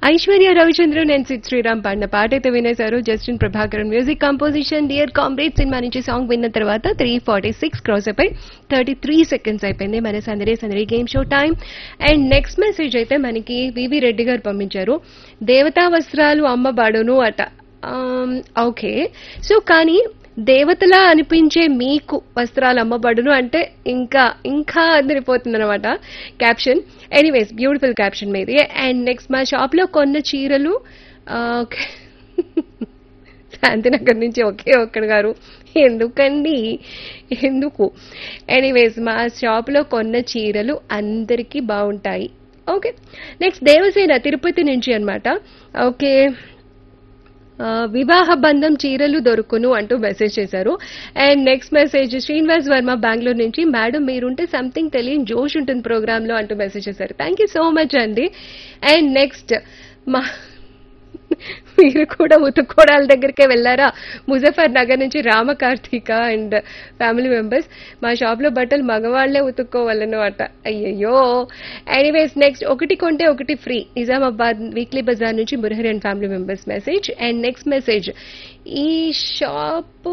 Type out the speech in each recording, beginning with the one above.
Aishwarya Ravichandran and Sid Sriram పాడిన పాట అయితే వినేశారు జస్టిన్ ప్రభాకరన్ మ్యూజిక్ కంపోజిషన్ డియర్ కామ్రేడ్ సినిమా నుంచి సాంగ్ విన్న తర్వాత త్రీ ఫార్టీ సిక్స్ క్రాస్ అయిపోయి థర్టీ త్రీ సెకండ్స్ అయిపోయింది మన సందడి సందడి game show time and next message అయితే మనకి వివి రెడ్డి గారు పంపించారు దేవతా వస్త్రాలు అమ్మబడును అట ఓకే సో కానీ దేవతలా అనిపించే మీకు వస్త్రాలు అమ్మబడును అంటే ఇంకా ఇంకా అదిరిపోతుంది అనమాట క్యాప్షన్ ఎనీవేస్ బ్యూటిఫుల్ క్యాప్షన్ మీది అండ్ నెక్స్ట్ మా షాప్ లో కొన్న చీరలు ఆ, ఓకే శాంతినగర్ నుంచి ఒకే ఒక్కడు గారు ఎందుకండి ఎందుకు ఎనీవేస్ మా షాప్ లో కొన్న చీరలు అందరికీ బాగుంటాయి ఓకే నెక్స్ట్ దేవసేన తిరుపతి నుంచి అన్నమాట ఓకే ఆ, వివాహ బంధం చీరలు దొరుకును అంటూ మెసేజ్ చేశారు and next message Srinivas Varma Bengaluru నుంచి మేడం మీరుంటే సంథింగ్ తెలియని జోష్ ఉంటుంది ప్రోగ్రామ్ లో అంటూ మెసేజ్ చేశారు థ్యాంక్ యూ సో మచ్ అండి అండ్ నెక్స్ట్ మా మీరు కూడా ఉతుక్కోడాల దగ్గరికే వెళ్ళారా ముజఫర్ నగర్ నుంచి Rama Karthika and family members మా షాప్ లో బట్టలు మగవాళ్లే ఉతుక్కోవాలను అట అయ్యయ్యో ఎనీవేస్ నెక్స్ట్ ఒకటి కొంటే ఒకటి ఫ్రీ నిజామాబాద్ వీక్లీ బజార్ నుంచి Murahari and family members message and next message ఈ షాపు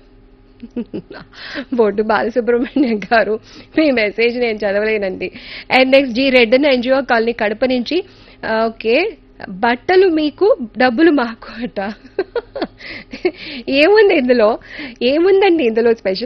బొడ్డు బాలసుబ్రహ్మణ్యం గారు మీ మెసేజ్ నేను చదవలేనండి అండ్ నెక్స్ట్ జీ రెడ్డన్ ఎన్జిఓ కాలనీ కడప నుంచి ఓకే బట్టలు మీకు డబ్బులు మాకు అట ఏముంది ఇందులో ఏముందండి ఇందులో స్పెషల్